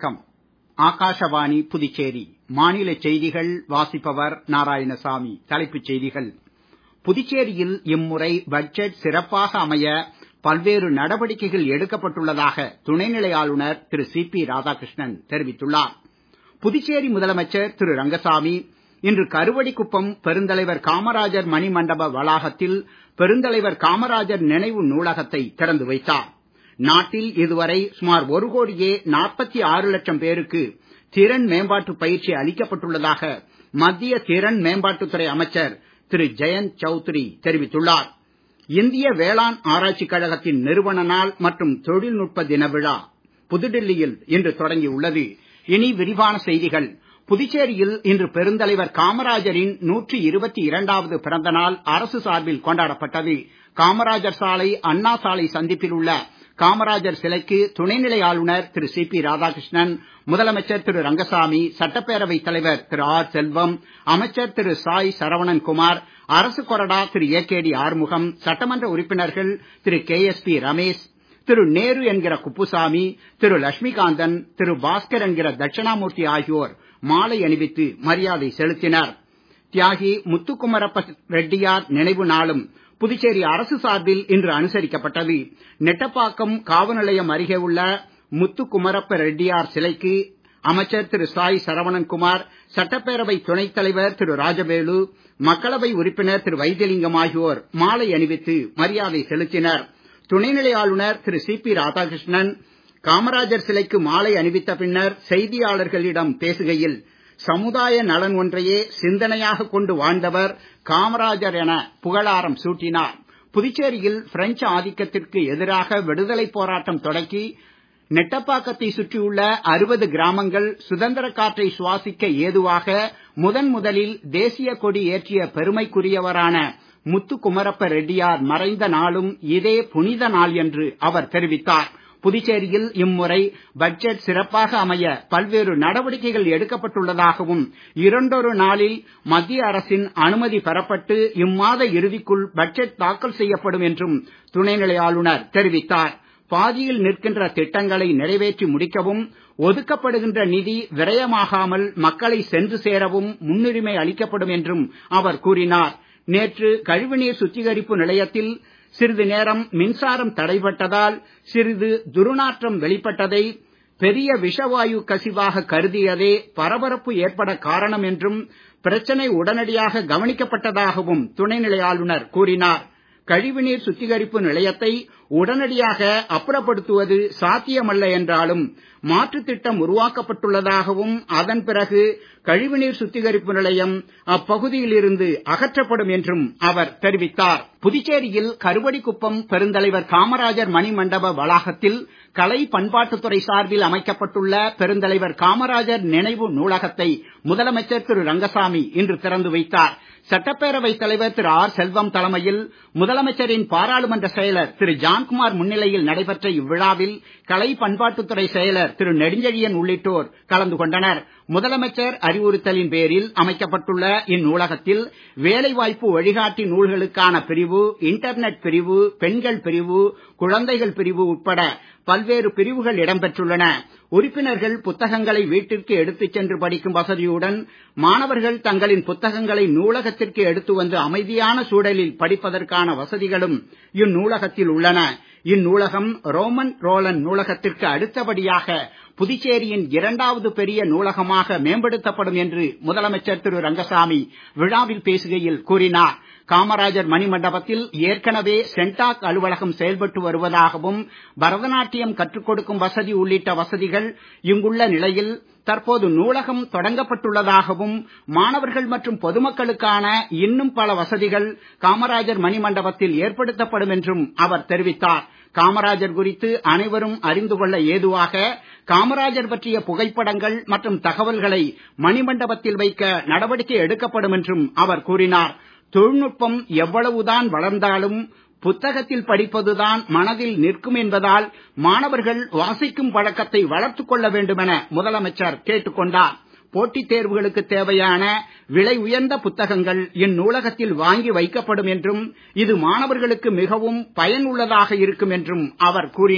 வணக்கம் ஆகாஷவாணி புதுச்சேரி மாநில செய்திகள் வாசிப்பவர் நாராயணசாமி தலைப்புச் செய்திகள் புதுச்சேரியில் இம்முறை பட்ஜெட் சிறப்பாக அமைய பல்வேறு நடவடிக்கைகள் எடுக்கப்பட்டுள்ளதாக துணைநிலை ஆளுநர் திரு சி பி ராதாகிருஷ்ணன் தெரிவித்துள்ளார் புதுச்சேரி முதலமைச்சர் திரு ரங்கசாமி இன்று கருவடிக்குப்பம் பெருந்தலைவர் காமராஜர் மணிமண்டப வளாகத்தில் பெருந்தலைவர் காமராஜர் நினைவு நூலகத்தை திறந்து வைத்தார் நாட்டில் இதுவரை சுமார் ஒரு கோடியே நாற்பத்தி ஆறு லட்சம் பேருக்கு திறன் மேம்பாட்டு பயிற்சி அளிக்கப்பட்டுள்ளதாக மத்திய திறன் மேம்பாட்டுத்துறை அமைச்சர் திரு ஜெயந்த் சௌத்ரி தெரிவித்துள்ளார் இந்திய வேளாண் ஆராய்ச்சிக் கழகத்தின் நிறுவன நாள் மற்றும் தொழில்நுட்ப தின விழா புதுடெல்லியில் இன்று தொடங்கியுள்ளது இனி விரிவான செய்திகள் புதுச்சேரியில் இன்று பெருந்தலைவர் காமராஜரின் நூற்றி இருபத்தி இரண்டாவது பிறந்த நாள் அரசு சார்பில் கொண்டாடப்பட்டது காமராஜர் சாலை அண்ணா சாலை சந்திப்பில் உள்ள காமராஜர் சிலைக்கு துணைநிலை ஆளுநர் திரு சி பி ராதாகிருஷ்ணன் முதலமைச்சர் திரு ரங்கசாமி சட்டப்பேரவைத் தலைவர் திரு ஆர் செல்வம் அமைச்சர் திரு சாய் சரவணன் குமார் அரசு கொறடா Thiru A K D Arumugam சட்டமன்ற உறுப்பினர்கள் Thiru K S P Ramesh Thiru Nehru என்கிற குப்புசாமி திரு லட்சுமிகாந்தன் திரு பாஸ்கர் என்கிற தட்சிணாமூர்த்தி ஆகியோர் மாலை அணிவித்து மரியாதை செலுத்தினர் தியாகி முத்துக்குமரப்ப ரெட்டியார் நினைவு நாளும் புதுச்சேரி அரசு சார்பில் இன்று அனுசரிக்கப்பட்டது நெட்டப்பாக்கம் காவல் நிலையம் அருகே உள்ள முத்துக்குமரப்ப ரெட்டியார் சிலைக்கு அமைச்சர் திரு சாய் சரவணன்குமார் சட்டப்பேரவை துணைத் தலைவர் திரு ராஜவேலு மக்களவை உறுப்பினர் திரு வைத்தியலிங்கம் ஆகியோர் மாலை அணிவித்து மரியாதை செலுத்தினர் துணைநிலை ஆளுநர் திரு சி பி ராதாகிருஷ்ணன் காமராஜர் சிலைக்கு மாலை அணிவித்த பின்னர் செய்தியாளர்களிடம் பேசுகையில் சமுதாய நலன் ஒன்றையே சிந்தனையாக கொண்டு வாழ்ந்தவர் காமராஜர் என புகழாரம் சூட்டினார் புதுச்சேரியில் பிரெஞ்சு ஆதிக்கத்திற்கு எதிராக விடுதலை போராட்டம் தொடக்கி நெட்டப்பாக்கத்தை சுற்றியுள்ள அறுபது கிராமங்கள் சுதந்திர காற்றை சுவாசிக்க ஏதுவாக முதன் முதலில் தேசிய கொடி ஏற்றிய பெருமைக்குரியவரான முத்துக்குமரப்ப ரெட்டியார் மறைந்த நாளும் இதே புனித நாள் என்று அவர் தெரிவித்தார் புதுச்சேரியில் இம்முறை பட்ஜெட் சிறப்பாக அமைய பல்வேறு நடவடிக்கைகள் எடுக்கப்பட்டுள்ளதாகவும் இரண்டொரு நாளில் மத்திய அரசின் அனுமதி பெறப்பட்டு இம்மாத இறுதிக்குள் பட்ஜெட் தாக்கல் செய்யப்படும் என்றும் துணைநிலை ஆளுநர் தெரிவித்தார் பாதியில் நிற்கின்ற திட்டங்களை நிறைவேற்றி முடிக்கவும் ஒதுக்கப்படுகின்ற நிதி விரயமாகாமல் மக்களை சென்று சேரவும் முன்னுரிமை அளிக்கப்படும் என்றும் அவர் கூறினார் நேற்று கழிவுநீர் சுத்திகரிப்பு நிலையத்தில் சிறிது நேரம் மின்சாரம் தடைபட்டதால் சிறிது துர்நாற்றம் வெளிப்பட்டதை பெரிய விஷவாயு கசிவாக கருதியதே பரபரப்பு ஏற்பட காரணம் என்றும் பிரச்சனை உடனடியாக கவனிக்கப்பட்டதாகவும் துணைநிலை ஆளுநர் கூறினார் கழிவுநீர் சுத்திகரிப்பு நிலையத்தை உடனடியாக அப்புறப்படுத்துவது சாத்தியமல்ல என்றாலும் மாற்றுத் திட்டம் உருவாக்கப்பட்டுள்ளதாகவும் அதன் பிறகு கழிவுநீர் சுத்திகரிப்பு நிலையம் அப்பகுதியில் இருந்து அகற்றப்படும் என்றும் அவர் தெரிவித்தார் புதுச்சேரியில் கருவடிக்குப்பம் பெருந்தலைவர் காமராஜர் மணிமண்டப வளாகத்தில் கலை பண்பாட்டுத்துறை சார்பில் அமைக்கப்பட்டுள்ள பெருந்தலைவர் காமராஜர் நினைவு நூலகத்தை முதலமைச்சர் திரு ரங்கசாமி இன்று திறந்து வைத்தார் சட்டப்பேரவைத் தலைவர் திரு ஆர் செல்வம் தலைமையில் முதலமைச்சரின் பாராளுமன்ற செயலர் திரு ஜான்குமார் முன்னிலையில் நடைபெற்ற இவ்விழாவில் கலை பண்பாட்டுத்துறை செயலர் திரு நெடுஞ்செழியன் உள்ளிட்டோர் கலந்து கொண்டனர் முதலமைச்சர் அறிவுறுத்தலின் பேரில் அமைக்கப்பட்டுள்ள இந்நூலகத்தில் வேலைவாய்ப்பு வழிகாட்டி நூல்களுக்கான பிரிவு இன்டர்நெட் பிரிவு பெண்கள் பிரிவு குழந்தைகள் பிரிவு உட்பட பல்வேறு பிரிவுகள் இடம்பெற்றுள்ளன உறுப்பினர்கள் புத்தகங்களை வீட்டிற்கு எடுத்துச் சென்று படிக்கும் வசதியுடன் மாணவர்கள் தங்களின் புத்தகங்களை நூலகத்திற்கு எடுத்து வந்து அமைதியான சூழலில் படிப்பதற்கான வசதிகளும் இந்நூலகத்தில் உள்ளன இந்நூலகம் ரோமன் ரோலன் நூலகத்திற்கு அடுத்தபடியாக புதுச்சேரியின் இரண்டாவது பெரிய நூலகமாக மேம்படுத்தப்படும் என்று முதலமைச்சர் திரு ரங்கசாமி விழாவில் பேசுகையில் கூறினார் காமராஜர் மணிமண்டபத்தில் ஏற்கனவே சென்டாக் அலுவலகம் செயல்பட்டு வருவதாகவும் பரதநாட்டியம் கற்றுக் கொடுக்கும் வசதி உள்ளிட்ட வசதிகள் இங்குள்ள நிலையில் தற்போது நூலகம் தொடங்கப்பட்டுள்ளதாகவும் மாணவர்கள் மற்றும் பொதுமக்களுக்கான இன்னும் பல வசதிகள் காமராஜர் மணிமண்டபத்தில் ஏற்படுத்தப்படும் என்றும் அவர் தெரிவித்தார் காமராஜர் குறித்து அனைவரும் அறிந்து கொள்ள ஏதுவாக காமராஜர் பற்றிய புகைப்படங்கள் மற்றும் தகவல்களை மணிமண்டபத்தில் வைக்க நடவடிக்கை எடுக்கப்படும் என்றும் அவர் கூறினார் தொழில்நுட்பம் எவ்வளவுதான் வளர்ந்தாலும் புத்தகத்தில் படிப்பதுதான் மனதில் நிற்கும் என்பதால் மாணவர்கள் வாசிக்கும் பழக்கத்தை வளர்த்துக் கொள்ள வேண்டுமென முதலமைச்சர் கேட்டுக் கொண்டார் போட்டித் தேர்வுகளுக்கு தேவையான விலை உயர்ந்த புத்தகங்கள் இந்நூலகத்தில் வாங்கி வைக்கப்படும் என்றும் இது மாணவர்களுக்கு மிகவும் பயனுள்ளதாக இருக்கும் என்றும் அவர் கூறினார்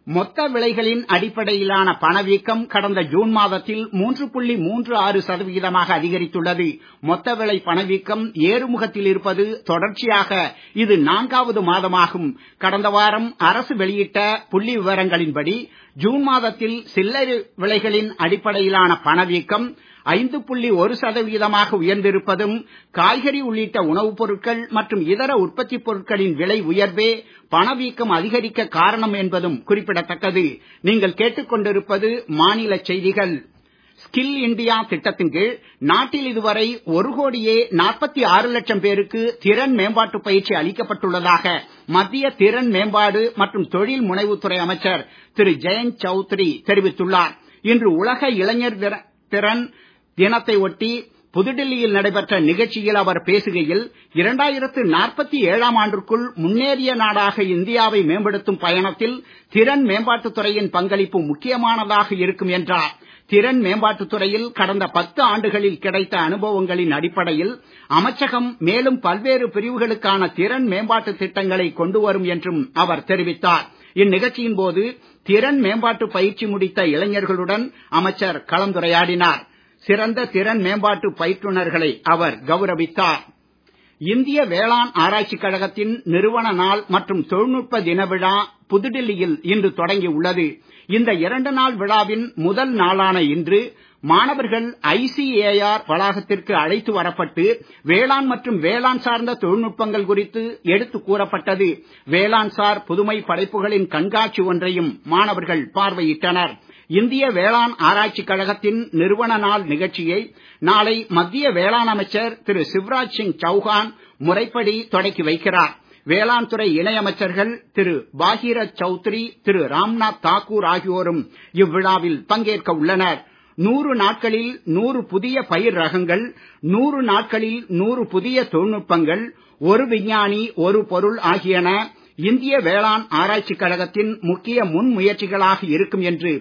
மொத்த விலைகளின் அடிப்படையிலான பணவீக்கம் கடந்த ஜூன் மாதத்தில் மூன்று புள்ளி மூன்று ஆறு சதவிகிதமாக அதிகரித்துள்ளது மொத்த விலை பணவீக்கம் ஏறுமுகத்தில் இருப்பது தொடர்ச்சியாக இது நான்காவது மாதமாகும் கடந்த வாரம் அரசு வெளியிட்ட புள்ளி விவரங்களின்படி ஜூன் மாதத்தில் சில்லறை விலைகளின் அடிப்படையிலான பணவீக்கம் ஐந்து புள்ளி ஒரு சதவிகிதமாக உயர்ந்திருப்பதும் காய்கறி உள்ளிட்ட உணவுப் பொருட்கள் மற்றும் இதர உற்பத்திப் பொருட்களின் விலை உயர்வே பணவீக்கம் அதிகரிக்க காரணம் என்பதும் குறிப்பிடத்தக்கது நீங்கள் கேட்டுக்கொண்டிருப்பது மாநில செய்திகள் ஸ்கில் இண்டியா திட்டத்தின் கீழ் நாட்டில் இதுவரை ஒரு கோடியே நாற்பத்தி ஆறு லட்சம் பேருக்கு திறன் மேம்பாட்டு பயிற்சி அளிக்கப்பட்டுள்ளதாக மத்திய திறன் மேம்பாடு மற்றும் தொழில் முனைவுத்துறை அமைச்சர் திரு ஜெயந்த் சௌத்ரி தெரிவித்துள்ளார் இன்று உலக இளைஞர் திறன் தினத்தை ஒட்டி புதுடெல்லியில் நடைபெற்ற நிகழ்ச்சியில் அவர் பேசுகையில் இரண்டாயிரத்து நாற்பத்தி ஏழாம் ஆண்டிற்குள் முன்னேறிய நாடாக இந்தியாவை மேம்படுத்தும் பயணத்தில் திறன் மேம்பாட்டுத் துறையின் பங்களிப்பு முக்கியமானதாக இருக்கும் என்றார் திறன் மேம்பாட்டுத் துறையில் கடந்த பத்து ஆண்டுகளில் கிடைத்த அனுபவங்களின் அடிப்படையில் அமைச்சகம் மேலும் பல்வேறு பிரிவுகளுக்கான திறன் மேம்பாட்டு திட்டங்களை கொண்டு வரும் என்றும் அவர் தெரிவித்தார் இந்நிகழ்ச்சியின் போது திறன் மேம்பாட்டு பயிற்சி முடித்த இளைஞர்களுடன் அமைச்சர் கலந்துரையாடினார் சிறந்த திறன் மேம்பாட்டு பயிற்றுனர்களை அவர் கௌரவித்தார் இந்திய வேளாண் ஆராய்ச்சிக் கழகத்தின் நிறுவன நாள் மற்றும் தொழில்நுட்ப தின விழா புதுடெல்லியில் இன்று தொடங்கி உள்ளது இந்த இரண்டு நாள் விழாவின் முதல் நாளான இன்று மாணவர்கள் ஐசிஏஆர் வளாகத்திற்கு அழைத்து வரப்பட்டு வேளாண் மற்றும் வேளாண் சார்ந்த தொழில்நுட்பங்கள் குறித்து எடுத்து கூறப்பட்டது வேளாண் சார் புதுமை படைப்புகளின் கண்காட்சி ஒன்றையும் மாணவர்கள் பார்வையிட்டனர் இந்திய வேளாண் ஆராய்ச்சிக் கழகத்தின் நிறுவன நாள் நிகழ்ச்சியை நாளை மத்திய வேளாண் அமைச்சர் திரு சிவராஜ் சிங் சௌஹான் முறைப்படி தொடக்கி வைக்கிறார் வேளாண் துறை இணையமைச்சர்கள் திரு பாகீரத் சௌத்ரி திரு ராம்நாத் தாக்கூர் ஆகியோரும் இவ்விழாவில் பங்கேற்க உள்ளனர் நூறு நாட்களில் நூறு புதிய பயிர் ரகங்கள் நூறு நாட்களில் நூறு புதிய தொழில்நுட்பங்கள் ஒரு விஞ்ஞானி ஒரு பொருள் ஆகியன இந்திய வேளாண் ஆராய்ச்சிக் கழகத்தின் முக்கிய முன்முயற்சிகளாக இருக்கும் என்று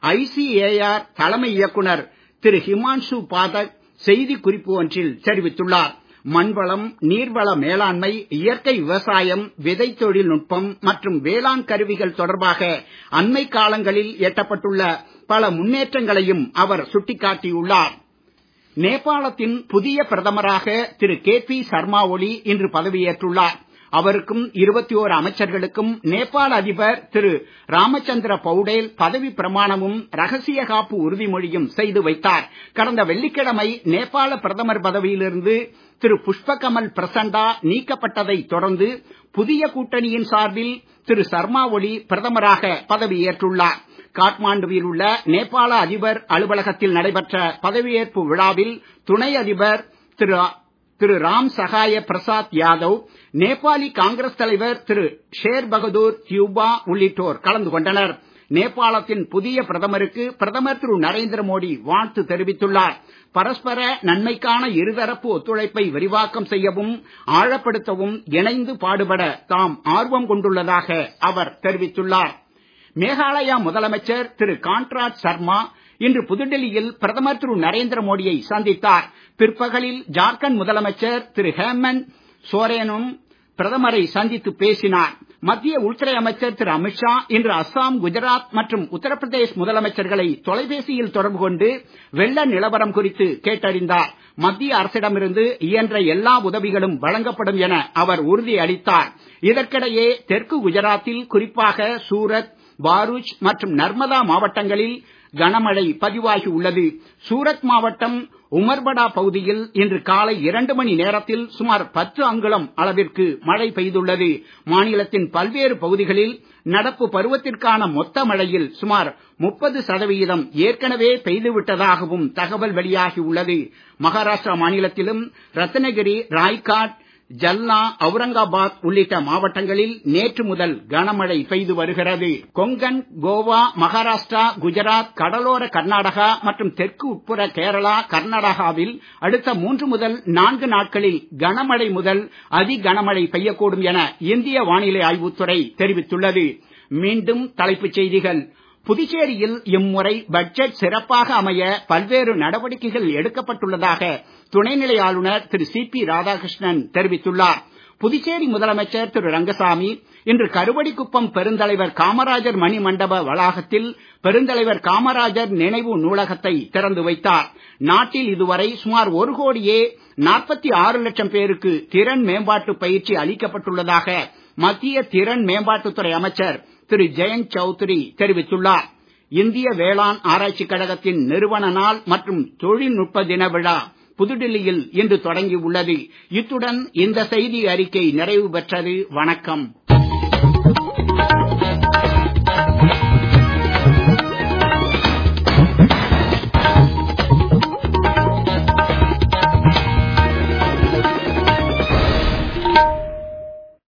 ஐசிஏஆர் தலைமை இயக்குனர் திரு ஹிமான்சு பாதக் செய்தி குறிப்பு ஒன்றில் தெரிவித்துள்ளார் மண்வளம் நீர்வள மேலாண்மை இயற்கை விவசாயம் விதை தொழில்நுட்பம் மற்றும் வேளாண் கருவிகள் தொடர்பாக அண்மை காலங்களில் எட்டப்பட்டுள்ள பல முன்னேற்றங்களையும் அவர் சுட்டிக்காட்டியுள்ளார் நேபாளத்தின் புதிய பிரதமராக திரு கே பி சர்மா ஒலி இன்று பதவியேற்றுள்ளார் அவருக்கும் இருபத்தி ஓரு அமைச்சர்களுக்கும் நேபாள அதிபர் திரு ராமச்சந்திர பௌடேல் பதவி பிரமாணமும் ரகசிய காப்பு உறுதிமொழியும் செய்து வைத்தார் கடந்த வெள்ளிக்கிழமை நேபாள பிரதமர் பதவியிலிருந்து திரு புஷ்பகமல் பிரசண்டா நீக்கப்பட்டதை தொடர்ந்து புதிய கூட்டணியின் சார்பில் திரு சர்மா ஒலி பிரதமராக பதவியேற்றுள்ளார் காட்மாண்டுவில் உள்ள நேபாள அதிபர் அலுவலகத்தில் நடைபெற்ற பதவியேற்பு விழாவில் துணை அதிபர் திரு திரு ராம் சகாய பிரசாத் யாதவ் நேபாளி காங்கிரஸ் தலைவர் திரு ஷேர் பகதூர் தியூபா உள்ளிட்டோர் கலந்து கொண்டனர் நேபாளத்தின் புதிய பிரதமருக்கு பிரதமர் திரு நரேந்திர மோடி வாழ்த்து தெரிவித்துள்ளார் பரஸ்பர நன்மைக்கான இருதரப்பு ஒத்துழைப்பை விரிவாக்கம் செய்யவும் ஆழப்படுத்தவும் இணைந்து பாடுபட தாம் ஆர்வம் கொண்டுள்ளதாக அவர் தெரிவித்துள்ளார் மேகாலயா முதலமைச்சர் திரு கான்ட்ராட் சர்மா இன்று புதுடெல்லியில் பிரதமர் திரு நரேந்திர மோடியை சந்தித்தார் பிற்பகலில் ஜார்க்கண்ட் முதலமைச்சர் திரு ஹேமந்த் சோரேனும் பிரதமரை சந்தித்து பேசினார் மத்திய உள்துறை அமைச்சர் திரு அமித்ஷா இன்று அஸ்ஸாம் குஜராத் மற்றும் உத்தரப்பிரதேஷ் முதலமைச்சர்களை தொலைபேசியில் தொடர்பு கொண்டு வெள்ள நிலவரம் குறித்து கேட்டறிந்தார் மத்திய அரசிடமிருந்து இயன்ற எல்லா உதவிகளும் வழங்கப்படும் என அவர் உறுதி அளித்தார் இதற்கிடையே தெற்கு குஜராத்தில் குறிப்பாக சூரத் பாரூச் மற்றும் நர்மதா மாவட்டங்களில் கனமழை பதிவாகி உள்ளது சூரத் மாவட்டம் உமர்படா பகுதியில் இன்று காலை இரண்டு மணி நேரத்தில் சுமார் பத்து அங்குலம் அளவிற்கு மழை பெய்துள்ளது மாநிலத்தின் பல்வேறு பகுதிகளில் நடப்பு பருவத்திற்கான மொத்த மழையில் சுமார் முப்பது சதவிகிதம் ஏற்கனவே பெய்துவிட்டதாகவும் தகவல் வெளியாகி உள்ளது மகாராஷ்டிரா மாநிலத்திலும் ரத்னகிரி ராய்காட் ஜல்னா அவுரங்காபாத் உள்ளிட்ட மாவட்டங்களில் நேற்று முதல் கனமழை பெய்து வருகிறது கொங்கன் கோவா மகாராஷ்டிரா குஜராத் கடலோர கர்நாடகா மற்றும் தெற்கு உட்புற கேரளா கர்நாடகாவில் அடுத்த மூன்று முதல் நான்கு நாட்களில் கனமழை முதல் அதி கனமழை பெய்யக்கூடும் என இந்திய வானிலை ஆய்வுத்துறை தெரிவித்துள்ளது மீண்டும் தலைப்புச் செய்திகள் புதுச்சேரியில் இம்முறை பட்ஜெட் சிறப்பாக அமைய பல்வேறு நடவடிக்கைகள் எடுக்கப்பட்டுள்ளதாக துணைநிலை ஆளுநர் திரு சி பி ராதாகிருஷ்ணன் தெரிவித்துள்ளார் புதுச்சேரி முதலமைச்சர் திரு ரங்கசாமி இன்று கருவடிக்குப்பம் பெருந்தலைவர் காமராஜர் மணிமண்டப வளாகத்தில் பெருந்தலைவர் காமராஜர் நினைவு நூலகத்தை திறந்து வைத்தார் நாட்டில் இதுவரை சுமார் ஒரு கோடியே நாற்பத்தி ஆறு லட்சம் பேருக்கு திறன் மேம்பாட்டு பயிற்சி அளிக்கப்பட்டுள்ளதாக மத்திய திறன் மேம்பாட்டுத்துறை அமைச்சர் திரு ஜெயந்த் சௌத்ரி தெரிவித்துள்ளார் இந்திய வேளாண் ஆராய்ச்சிக் கழகத்தின் நிறுவன நாள் மற்றும் தொழில்நுட்ப தின விழா புதுடில்லியில் இன்று தொடங்கி உள்ளது இத்துடன் இந்த செய்தி அறிக்கை நிறைவு பெற்றது வணக்கம்